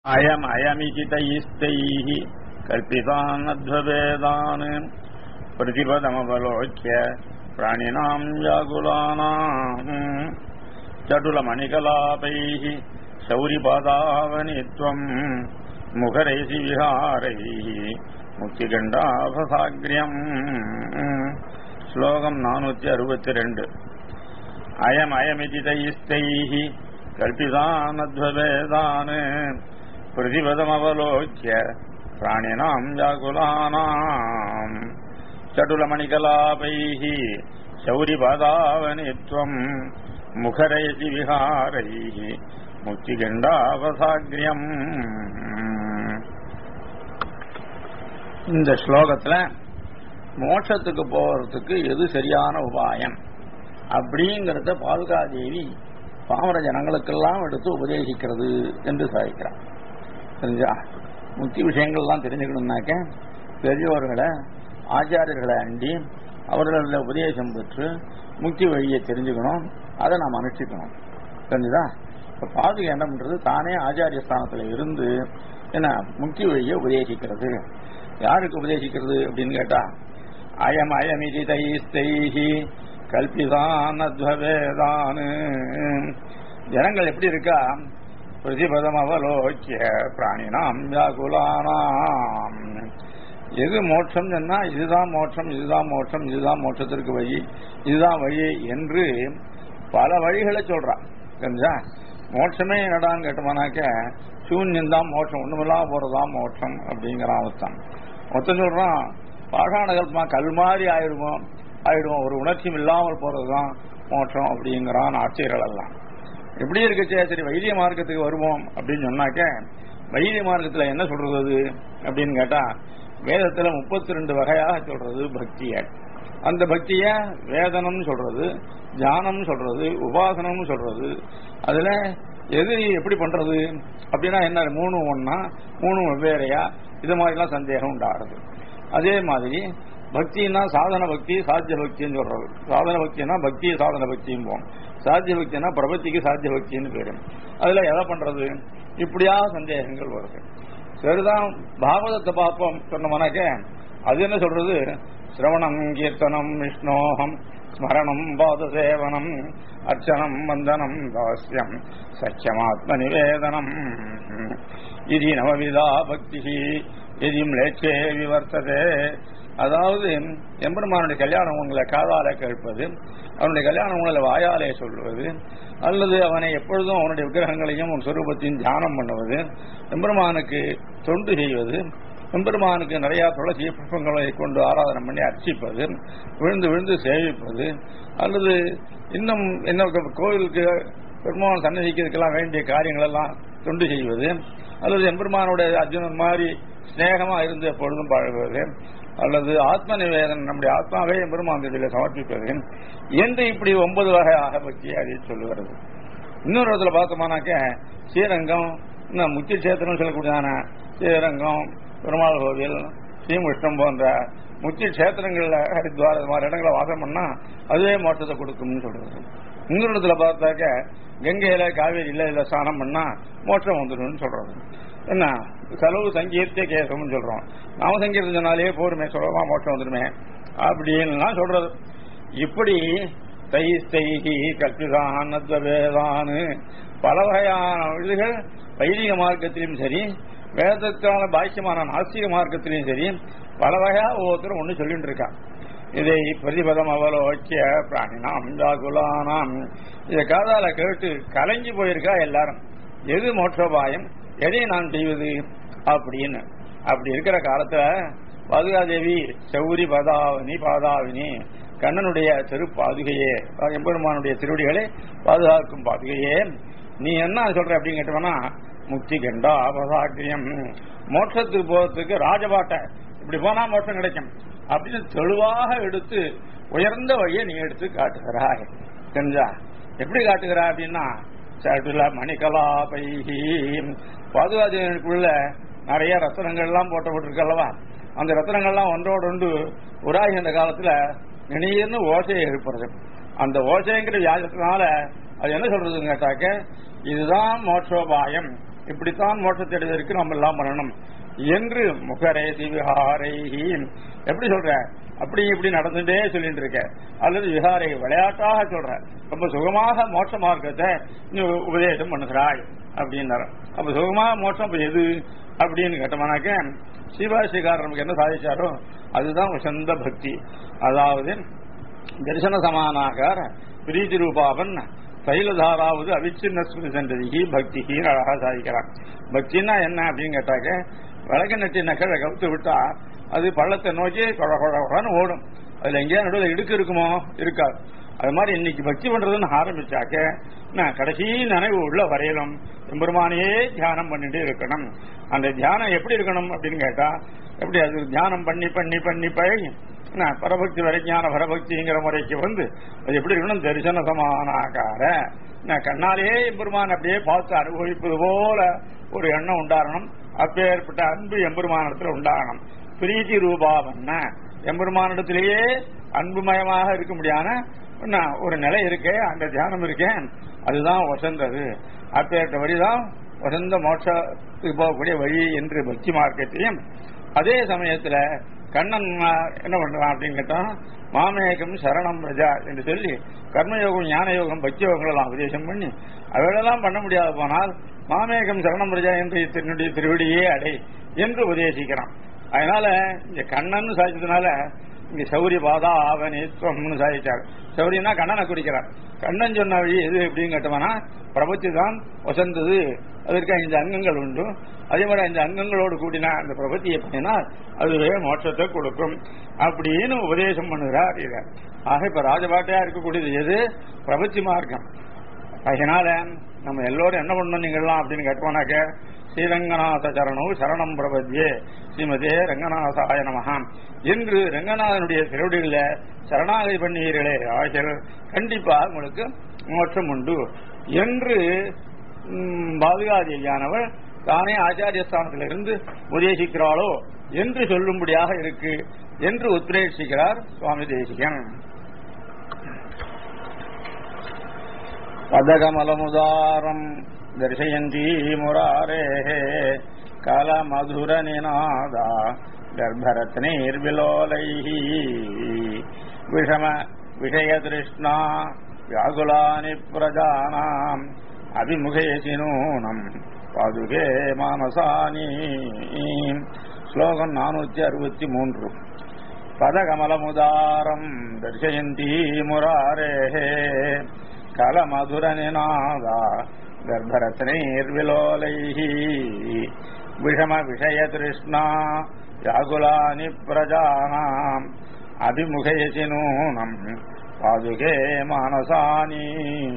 अयमयमिति तैस्तैः कल्पितानध्ववेदान् प्रतिपदमवलोक्य प्राणिनाम् व्याकुलानाम् चटुलमणिकलापैः शौरिपादावनित्वम् मुखरैसि विहारैः முக்திகண்டாபசாகிரியம் ஸ்லோகம் நானூத்தி அறுபத்தி ரெண்டு அயம் அயமிதி தைஸ்தைஹி கல்பிதானத்வவேதான் பிரதிபதமவலோக்கிய பிராணினாம் வியாகுலானாம் சடுலமணிகலாபைः शौरिपादावनित्वम् मुखरयति विहारैः முக்திகண்டாபசாகிரியம் இந்த ஸ்லோகத்துல மோட்சத்துக்கு போறதுக்கு எது சரியான உபாயம் அப்படிங்கறத பாதுகாதேவி பாமர ஜனங்களுக்கெல்லாம் எடுத்து உபதேசிக்கிறது என்று சாதிக்கிறார் தெரிஞ்சா முக்கிய விஷயங்கள்லாம் தெரிஞ்சுக்கணும்னாக்க பெரியவர்களை ஆச்சாரியர்களை அண்டி அவர்கள உபதேசம் பெற்று முக்தி வழியை தெரிஞ்சுக்கணும் அதை நாம் அனுஷ்டிக்கணும் தெரிஞ்சுதா இப்ப பாதுகை என்ன பண்றது தானே ஆச்சாரிய ஸ்தானத்துல இருந்து என்ன முக்தி வழியை உபதேசிக்கிறது யாருக்கு உபதேசிக்கிறது அப்படின்னு கேட்டா அயம் அயமிதி தைஸ்தைஹி கல்பிதான் ஜனங்கள் எப்படி இருக்கா பிரதிபதம் அவலோக்கிய பிராணினாம் வியாகுலானாம் எது மோட்சம் சொன்னா இதுதான் மோட்சம் இதுதான் மோட்சம் இதுதான் மோட்சத்திற்கு வழி இதுதான் வழி என்று பல வழிகளை சொல்றான் தெரிஞ்சா மோட்சமே என்னடான்னு கேட்டோம்னாக்க சூன்யம் தான் மோட்சம் ஒண்ணுமில்லாம போறதுதான் மோட்சம் அப்படிங்கிறான் ஒருத்தன் ஒருத்தன் சொல்றான் பாஷாணகல்பமா கல் மாதிரி ஆயிடுவோம் ஆயிடுவோம் ஒரு உணர்ச்சியும் இல்லாமல் போறதுதான் மோட்சம் அப்படிங்கிறான் ஆட்சியர்கள் எல்லாம் எப்படி இருக்குச்சே சரி வைத்திய மார்க்கத்துக்கு வருவோம் அப்படின்னு சொன்னாக்க வைத்திய மார்க்கத்துல என்ன சொல்றது அது அப்படின்னு கேட்டா வேதத்துல முப்பத்தி ரெண்டு வகையாக சொல்றது பக்திய அந்த பக்திய வேதனம் சொல்றது தியானம் சொல்றது உபாசனம் சொல்றது அதுல எது எப்படி பண்றது அப்படின்னா என்ன மூணு ஒன்னா மூணு வெவ்வேறையா இது மாதிரிலாம் சந்தேகம் உண்டாகிறது அதே மாதிரி பக்தினா சாதன பக்தி சாத்திய பக்தின்னு சொல்றது சாதன பக்தினா பக்தி சாதன பக்தியும் போம் சாத்திய பக்தினா பிரபத்திக்கு சாத்திய பக்தின்னு பேரு அதுல எதை பண்றது இப்படியா சந்தேகங்கள் வருது சரிதான் பாகவதத்தை பார்ப்போம் சொன்னோம்னாக்க அது என்ன சொல்றது சிரவணம் கீர்த்தனம் விஷ்ணோகம் ஸ்மரணம் பாத சேவனம் அர்ச்சனம் வந்தனம் தாஸ்யம் சத்தியமாத்ம நிவேதனம் இது நவவிதா பக்தி எதி லேச்சே விவர்த்ததே அதாவது எம்பெருமானுடைய கல்யாணம் உங்களை காதால கேட்பது அவனுடைய கல்யாணம் உங்களை வாயாலே சொல்வது அல்லது அவனை எப்பொழுதும் அவனுடைய விக்கிரகங்களையும் உன் சொரூபத்தையும் தியானம் பண்ணுவது எம்பெருமானுக்கு தொண்டு செய்வது எம்பெருமானுக்கு நிறைய துளசி புஷ்பங்களை கொண்டு ஆராதனை பண்ணி அர்ச்சிப்பது விழுந்து விழுந்து சேவிப்பது அல்லது இன்னும் என்ன கோவிலுக்கு பெருமான் சன்னதிக்கிறதுக்கெல்லாம் வேண்டிய காரியங்கள் எல்லாம் தொண்டு செய்வது அல்லது எம்பெருமானுடைய அர்ஜுனன் மாதிரி ஸ்நேகமா இருந்து எப்பொழுதும் பழகுவது அல்லது ஆத்ம நிவேதன் நம்முடைய ஆத்மாவே எம்பெருமான் சமர்ப்பிப்பது என்று இப்படி ஒன்பது வகையாக பற்றி அதை சொல்லுகிறது இன்னொரு இடத்துல பார்த்தோம்னாக்க ஸ்ரீரங்கம் இன்னும் முக்கிய கஷேத்திரம் சொல்லக்கூடியதான ஸ்ரீரங்கம் பெருமாள் கோவில் ஸ்ரீமுஷ்டம் போன்ற முக்கிய கஷேத்திரங்கள்ல ஹரித்வார் இது மாதிரி இடங்களை வாசம் பண்ணா அதுவே மோட்டத்தை கொடுக்கும்னு சொல்றது இன்னொரு இடத்துல பார்த்தாக்க கங்கையில காவேரி இல்ல இல்ல ஸ்நானம் பண்ணா மோட்சம் வந்துடும் சொல்றது என்ன செலவு சங்கீர்த்திய கேசம்னு சொல்றோம் நாம சங்கீர்த்தம் சொன்னாலே போருமே சொல்லவா மோட்சம் வந்துடுமே அப்படின்லாம் சொல்றது இப்படி தை ஸ்தைகி கல்பிதான் வேதானு பல வகையான இதுகள் வைதிக மார்க்கத்திலும் சரி வேதத்துக்கான பாக்கியமான நாஸ்திக மார்க்கத்திலையும் சரி பல வகையா ஒவ்வொருத்தரும் ஒண்ணு சொல்லிட்டு இருக்கான் இதை பிரதிபதம் அவலோக்கிய பிராணினாம் ஜாகுலானாம் இதை காதால கேட்டு கலங்கி போயிருக்கா எல்லாரும் எது மோட்சோபாயம் எதை நான் செய்வது அப்படின்னு அப்படி இருக்கிற காலத்துல பாதுகாதேவி சௌரி பதாவினி பாதாவினி கண்ணனுடைய திரு பாதுகையே எம்பெருமானுடைய திருவடிகளை பாதுகாக்கும் பாதுகையே நீ என்ன சொல்ற அப்படின்னு கேட்டோம்னா முக்தி கண்டா அபசாக்கிரியம் மோட்சத்துக்கு போறதுக்கு ராஜபாட்டை இப்படி போனா மோட்சம் கிடைக்கும் அப்படின்னு தெளிவாக எடுத்து உயர்ந்த வழியை நீ எடுத்து காட்டுகிறாய் தெரிஞ்சா எப்படி காட்டுகிறாய் அப்படின்னா சட்டுல மணிகலா பைகி பாதுகாதேவனுக்குள்ள நிறைய ரத்தனங்கள்லாம் போட்டப்பட்டிருக்கல்லவா அந்த ரத்தனங்கள்லாம் ஒன்றோடு ஒன்று உராகி அந்த காலத்துல நினைன்னு ஓசையை எழுப்புறது அந்த ஓசைங்கிற வியாஜத்தினால அது என்ன சொல்றதுன்னு கேட்டாக்க இதுதான் மோட்சோபாயம் இப்படித்தான் மோட்சத்தை அடைவதற்கு நம்ம எல்லாம் பண்ணணும் என்று முகரே திவிஹாரை எப்படி சொல்ற அப்படி இப்படி நடந்துட்டே சொல்லிட்டு இருக்க அல்லது விஹாரை விளையாட்டாக சொல்ற ரொம்ப சுகமாக மோட்ச மார்க்கத்தை நீ உபதேசம் பண்ணுகிறாய் அப்படின்னாரு அப்ப சுகமாக மோட்சம் அப்ப எது அப்படின்னு கேட்டோம்னாக்க சிவாசிகாரர் நமக்கு என்ன சாதிச்சாரோ அதுதான் உசந்த பக்தி அதாவது தரிசன சமானாகார பிரீதி ரூபாவன் தைலதாராவது அவிச்சின்ன சந்ததி பக்தி அழகா சாதிக்கிறான் பக்தின்னா என்ன அப்படின்னு கேட்டாக்க விளக்கு நட்டி நகரை கவுத்து விட்டா அது பள்ளத்தை நோக்கி கொழ கொழ கொழன்னு ஓடும் அதுல எங்கேயா நடுவில் இடுக்கு இருக்குமோ இருக்காது அது மாதிரி இன்னைக்கு பக்தி பண்றதுன்னு ஆரம்பிச்சாக்க நான் கடைசி நினைவு உள்ள வரையிலும் எம்பெருமானையே தியானம் பண்ணிட்டு இருக்கணும் அந்த தியானம் எப்படி இருக்கணும் அப்படின்னு கேட்டா எப்படி அது தியானம் பண்ணி பண்ணி பண்ணி பழகி நான் பரபக்தி வரைஞான பரபக்திங்கிற முறைக்கு வந்து அது எப்படி இருக்கணும் தரிசன சமானாக்கார நான் கண்ணாலேயே எம்பெருமான் அப்படியே பார்த்து அனுபவிப்பது போல ஒரு எண்ணம் உண்டாகணும் அப்பேற்பட்ட அன்பு எம்பெருமானிடத்துல உண்டாகணும் பிரீத்தி ரூபாவன்ன எம்பெருமானிடத்திலேயே அன்புமயமாக இருக்க முடியாத ஒரு நிலை இருக்கே அந்த தியானம் இருக்கேன் அதுதான் வசந்தது அப்பேற்ற வழிதான் வசந்த மோட்சத்துக்கு போகக்கூடிய வழி என்று பக்தி மார்க்கத்தையும் அதே சமயத்துல கண்ணன் என்ன பண்றான் அப்படின்னு கேட்டா மாமேகம் சரணம் பிரஜா என்று சொல்லி கர்மயோகம் ஞான யோகம் பக்தி யோகங்கள் எல்லாம் உபதேசம் பண்ணி அவைகளெல்லாம் பண்ண முடியாது போனால் மாமேகம் சரணம் பிரஜா என்று தன்னுடைய திருவடியே அடை என்று உபதேசிக்கிறான் அதனால இந்த கண்ணன் சாதிச்சதுனால இங்க சௌரிய பாதா ஆவணித்வம்னு சாதிச்சார் சௌரியனா கண்ணனை குறிக்கிறார் கண்ணன் சொன்ன வழி எது எப்படின்னு கேட்டோம்னா பிரபத்தி தான் வசந்தது அதற்கு ஐந்து அங்கங்கள் உண்டு அதே மாதிரி ஐந்து அங்கங்களோடு கூடின அந்த பிரபத்தியை பண்ணினால் அதுவே மோட்சத்தை கொடுக்கும் அப்படின்னு உபதேசம் பண்ணுகிறார் இத ஆக இப்ப ராஜபாட்டையா இருக்கக்கூடியது எது பிரபத்தி மார்க்கம் அதனால நம்ம எல்லோரும் என்ன பண்ணணும் நீங்கள்லாம் அப்படின்னு கேட்டோம்னாக்க ஸ்ரீரங்கநாத சரணம் சரணம் பிரபத்யே ஸ்ரீமதே ரங்கநாசாய நமகாம் என்று ரங்கநாதனுடைய திருவடிகள சரணாகதி பண்ணீர்களே ஆகிய கண்டிப்பா உங்களுக்கு மோட்சம் உண்டு என்று பாதுகாதியானவள் தானே ஆச்சாரிய ஸ்தானத்திலிருந்து உபதேசிக்கிறாளோ என்று சொல்லும்படியாக இருக்கு என்று உத்ரேஷிக்கிறார் சுவாமி தேசிகன் பதகமலமுதாரம் தர்சயந்தி முராரே கலமதுரநிநாதா गर्भरत्नैर्विलोलैः विषम विषयतृष्णा व्याकुलानि प्रजानाम् अभिमुखेसि नूनम् பாதுகே மானசானி ஸ்லோகம் நானூத்தி அறுபத்தி மூன்று பதகமலமுதாரம் தர்சயந்தி முராரே கலமதுரநிநாதா गर्भरत्नैर्विलोलैः विषम विषयतृष्णा व्याकुलानि प्रजानाम् अभिमुखयसि नूनम् पादुके मानसानि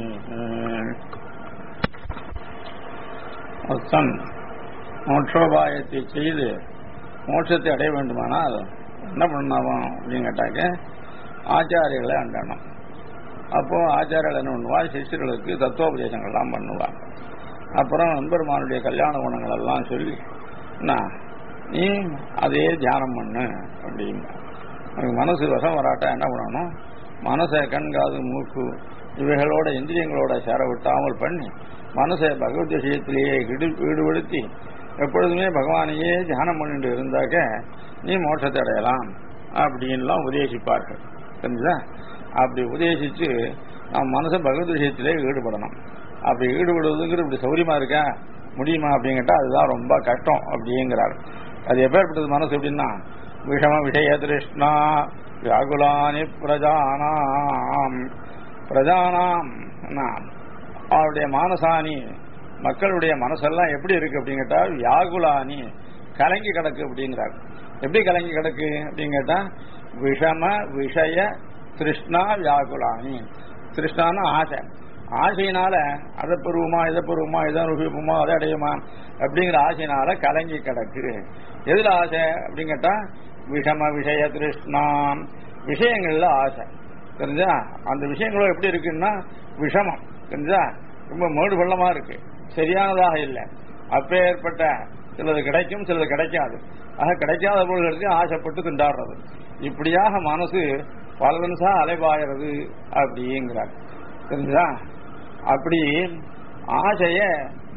மொத்தம் மோட்சோபாயத்தை செய்து மோட்சத்தை அடைய வேண்டுமானால் என்ன பண்ணாவும் அப்படின்னு கேட்டாக்க ஆச்சாரியர்களை அண்டணும் அப்போ ஆச்சாரியர்கள் என்ன பண்ணுவா சிஷ்யர்களுக்கு தத்துவோபதேசங்கள்லாம் பண்ணுவா அப்புறம் நண்பர்மானுடைய கல்யாண குணங்கள் எல்லாம் சொல்லி நான் நீ அதே தியானம் பண்ணு அப்படின்னா உனக்கு மனசு வசம் வராட்டா என்ன பண்ணணும் மனசை கண் காது மூக்கு இவைகளோட இந்திரியங்களோட சேர விட்டாமல் பண்ணி மனசை பகவத் விஷயத்திலேயே ஈடுபடுத்தி எப்பொழுதுமே பகவானையே தியானம் பண்ணிட்டு இருந்தாக்க நீ மோட்சத்தை அடையலாம் அப்படின்லாம் உபதேசிப்பார்கள் தெரிஞ்சுதா அப்படி உபதேசிச்சு நாம் மனசை பகவத் விஷயத்திலே ஈடுபடணும் அப்படி ஈடுபடுவதுங்கிறது இப்படி சௌரியமா இருக்கா முடியுமா அப்படின்னு கேட்டா அதுதான் ரொம்ப கஷ்டம் அப்படிங்கிறார் அது எப்பேற்பட்டது மனசு எப்படின்னா விஷம விஷய திருஷ்ணா வியாகுலானி பிரஜானாம் பிரஜானாம் அவருடைய மானசானி மக்களுடைய மனசெல்லாம் எப்படி இருக்கு அப்படின்னு கேட்டா வியாகுலானி கலங்கி கிடக்கு அப்படிங்கிறார் எப்படி கலங்கி கிடக்கு அப்படின்னு கேட்டா விஷம விஷய திருஷ்ணா வியாகுலானி திருஷ்ணான்னு ஆசை ஆசையினால அதை பெறுவோமா இதை பெறுவோமா இதை அனுபவிப்போமா அதை அடையுமா அப்படிங்கிற ஆசையினால கலங்கி கிடக்கு எதுல ஆசை அப்படின்னு கேட்டா விஷம விஷய திருஷ்ணாம் விஷயங்கள்ல ஆசை தெரிஞ்சா அந்த விஷயங்களும் எப்படி இருக்குன்னா விஷமம் தெரிஞ்சா ரொம்ப மேடு பள்ளமா இருக்கு சரியானதாக இல்லை அப்பேற்பட்ட சிலது கிடைக்கும் சிலது கிடைக்காது ஆக கிடைக்காத பொருள்களுக்கு ஆசைப்பட்டு திண்டாடுறது இப்படியாக மனசு பல நிமிஷம் அலைபாயிறது அப்படிங்கிறார் தெரிஞ்சா அப்படி ஆசைய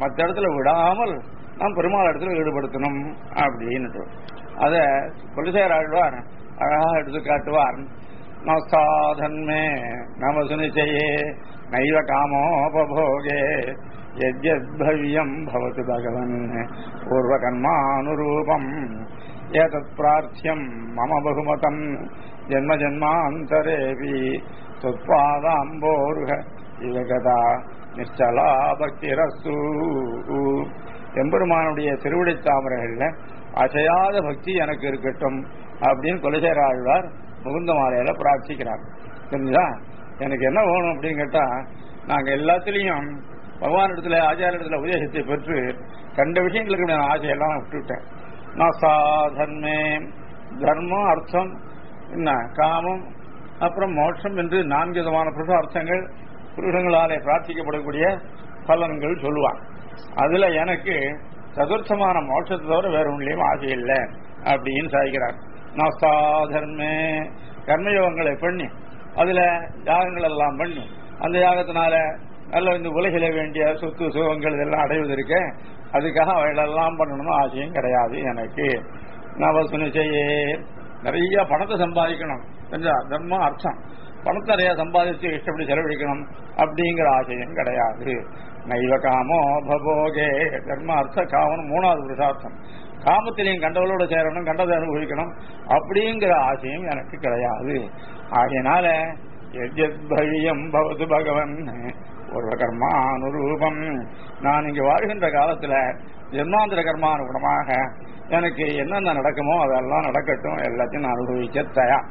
மற்ற இடத்துல விடாமல் நாம் பெருமாள் இடத்துல ஈடுபடுத்தணும் அப்படின்னுட்டு அத கொலிசேர் ஆழ்வார் அழகா எடுத்து காட்டுவார் நஸ்தாதன்மே நம சுனிச்சயே நைவ காமோபோகே யஜ்யத்பவ்யம் பவத்து பகவன் பூர்வகர்மானுரூபம் ஏதத் பிரார்த்தியம் மம பகுமதம் ஜென்ம ஜென்மாந்தரேபி சொத்பாதாம்போருக இவகதா நிச்சலா பக்திரஸ்து எம்பெருமானுடைய திருவிடை தாமரைகள்ல அசையாத பக்தி எனக்கு இருக்கட்டும் அப்படின்னு கொலைசேர ஆழ்வார் முகுந்த மாலையில பிரார்த்திக்கிறார் தெரிஞ்சா எனக்கு என்ன வேணும் அப்படின்னு கேட்டா நாங்க எல்லாத்துலயும் பகவான் இடத்துல ஆச்சார இடத்துல உபதேசத்தை பெற்று கண்ட விஷயங்களுக்கு நான் ஆசையெல்லாம் விட்டுவிட்டேன் நான் சாதன்மே தர்மம் அர்த்தம் என்ன காமம் அப்புறம் மோட்சம் என்று நான்கு விதமான புருஷார்த்தங்கள் புருஷங்களாலே பிரார்த்திக்கப்படக்கூடிய பலன்கள் சொல்லுவான் அதுல எனக்கு சதுர்த்தமான மோட்சத்தை தவிர வேற ஒன்றிலையும் ஆசை இல்லை அப்படின்னு சாதிக்கிறார் நாஸ்தாதர்மே கர்மயோகங்களை பண்ணி அதுல யாகங்கள் எல்லாம் பண்ணி அந்த யாகத்தினால நல்ல இந்த உலகில வேண்டிய சொத்து சுகங்கள் இதெல்லாம் அடைவதற்கு அதுக்காக அவைகளெல்லாம் பண்ணணும்னு ஆசையும் கிடையாது எனக்கு நவசுனி செய்ய நிறைய பணத்தை சம்பாதிக்கணும் கொஞ்சம் தர்மம் அர்த்தம் பணத்தை நிறைய சம்பாதிச்சு இஷ்டப்படி செலவழிக்கணும் அப்படிங்கிற ஆசையும் கிடையாது நைவ காமோ பபோகே தர்ம அர்த்த காமம் மூணாவது புருஷார்த்தம் காமத்திலையும் கண்டவளோட சேரணும் கண்டதை அனுபவிக்கணும் அப்படிங்கிற ஆசையும் எனக்கு கிடையாது ஆகையினால எஜ்யத்பவியம் பவது பகவன் ஒரு கர்மானுரூபம் நான் இங்கு வாழ்கின்ற காலத்துல ஜென்மாந்திர கர்மானுகுணமாக எனக்கு என்னென்ன நடக்குமோ அதெல்லாம் நடக்கட்டும் எல்லாத்தையும் நான் அனுபவிக்க தயார்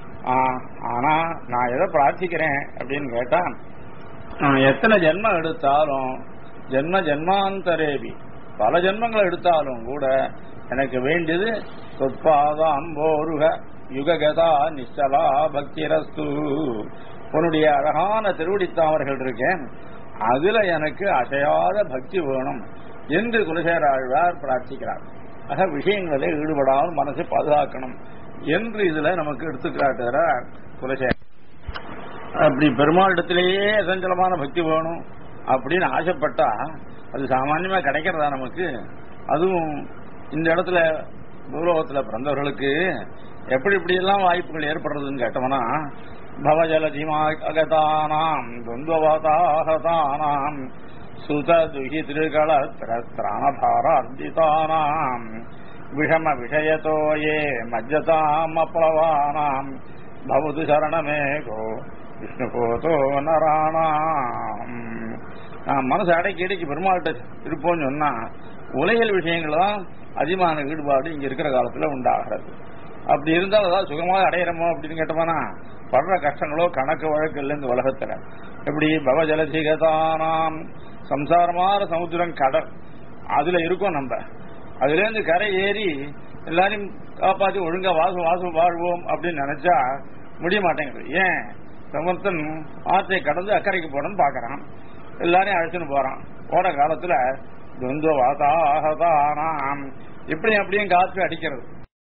ஆனா நான் எதை பிரார்த்திக்கிறேன் அப்படின்னு கேட்டா நான் எத்தனை ஜென்மம் எடுத்தாலும் ஜென்ம ஜென்மாந்தரேபி பல ஜென்மங்கள் எடுத்தாலும் கூட எனக்கு வேண்டியது சொற்பாதாம்போருக யுககதா நிச்சலா பக்திரஸ்து உன்னுடைய அழகான திருவடித்தாமர்கள் இருக்கேன் அதுல எனக்கு அசையாத பக்தி வேணும் என்று குலசேர ஆழ்வார் பிரார்த்திக்கிறார் ஆக விஷயங்களில் ஈடுபடாமல் மனசை பாதுகாக்கணும் என்று இதுல நமக்கு எடுத்துக்காட்டுகிறார் குலசேர அப்படி பெருமாளிடத்திலேயே அசஞ்சலமான பக்தி வேணும் அப்படின்னு ஆசைப்பட்டா அது சாமான்யமா கிடைக்கிறதா நமக்கு அதுவும் இந்த இடத்துல பூலோகத்துல பிறந்தவர்களுக்கு எப்படி இப்படி எல்லாம் வாய்ப்புகள் ஏற்படுறதுன்னு கேட்டோம்னா பவஜலதிமாகதானாம் துவந்தவாதாகதானாம் சுத துகி திருகள திராணபாரார்ஜிதானாம் விஷம விஷயத்தோ ஏ மஜ்ஜதாமப்ளவானாம் பவது சரணமேகோ விஷ்ணுபோதோ நராணாம் நான் மனசு அடக்கி அடக்கி பெருமாள்கிட்ட இருப்போம்னு சொன்னா உலகியல் விஷயங்கள் தான் அதிகமான ஈடுபாடு இங்க இருக்கிற காலத்துல உண்டாகிறது அப்படி இருந்தால் அதாவது சுகமாக அடையிறமோ அப்படின்னு கேட்டோம்னா படுற கஷ்டங்களோ கணக்கு வழக்கு இல்லை இந்த உலகத்துல எப்படி பவஜலசிகதானாம் சம்சாரமான சமுத்திரம் கடல் அதுல இருக்கோம் நம்ம அதுல இருந்து கரை ஏறி எல்லாரையும் காப்பாத்தி ஒழுங்கா வாசம் வாசம் வாழ்வோம் அப்படின்னு நினைச்சா முடிய மாட்டேங்குது ஏன் சமர்த்தன் ஆற்றை கடந்து அக்கறைக்கு போகணும்னு பாக்குறான் எல்லாரையும் அழைச்சுன்னு போறான் போன காலத்துல துவந்த வாதாகதானாம் இப்படியும் அப்படியும் காற்று அடிக்கிறது